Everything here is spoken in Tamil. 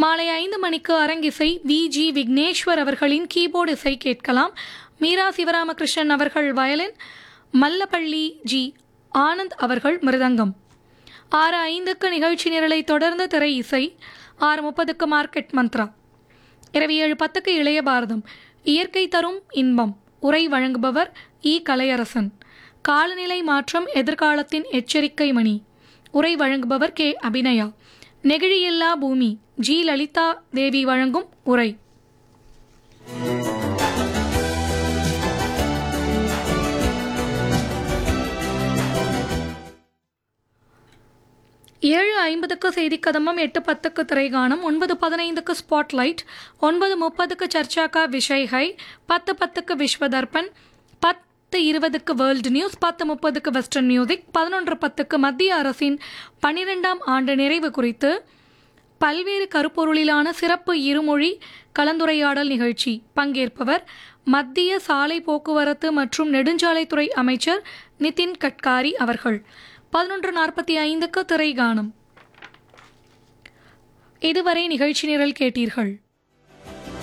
மாலை ஐந்து மணிக்கு அரங்கிசை வி ஜி விக்னேஸ்வர் அவர்களின் கீபோர்டு இசை கேட்கலாம் மீரா சிவராமகிருஷ்ணன் அவர்கள் வயலின் மல்லப்பள்ளி ஜி ஆனந்த் அவர்கள் மிருதங்கம் ஆறு ஐந்துக்கு நிகழ்ச்சி நிரலை தொடர்ந்து திரை இசை ஆறு முப்பதுக்கு மார்க்கெட் மந்த்ரா இரவு ஏழு பத்துக்கு இளைய பாரதம் இயற்கை தரும் இன்பம் உரை வழங்குபவர் இ கலையரசன் காலநிலை மாற்றம் எதிர்காலத்தின் எச்சரிக்கை மணி உரை வழங்குபவர் கே அபிநயா நெகிழியில்லா பூமி ஜி லலிதா தேவி வழங்கும் உரை ஏழு ஐம்பதுக்கு செய்தி கதம்பம் எட்டு பத்துக்கு திரைகானம் ஒன்பது பதினைந்துக்கு ஸ்பாட்லைட் ஒன்பது முப்பதுக்கு சர்ச்சாக்கா விஷய் ஹை பத்து பத்துக்கு விஸ்வ தர்பன் பத்து இருபதுக்கு வேர்ல்டு நியூஸ் பத்து முப்பதுக்கு வெஸ்டர்ன் மியூசிக் பதினொன்று பத்துக்கு மத்திய அரசின் பன்னிரெண்டாம் ஆண்டு நிறைவு குறித்து பல்வேறு கருப்பொருளிலான சிறப்பு இருமொழி கலந்துரையாடல் நிகழ்ச்சி பங்கேற்பவர் மத்திய சாலை போக்குவரத்து மற்றும் நெடுஞ்சாலைத்துறை அமைச்சர் நிதின் கட்காரி அவர்கள் பதினொன்று நாற்பத்தி ஐந்துக்கு திரைகானம் இதுவரை நிகழ்ச்சி நிரல் கேட்டீர்கள்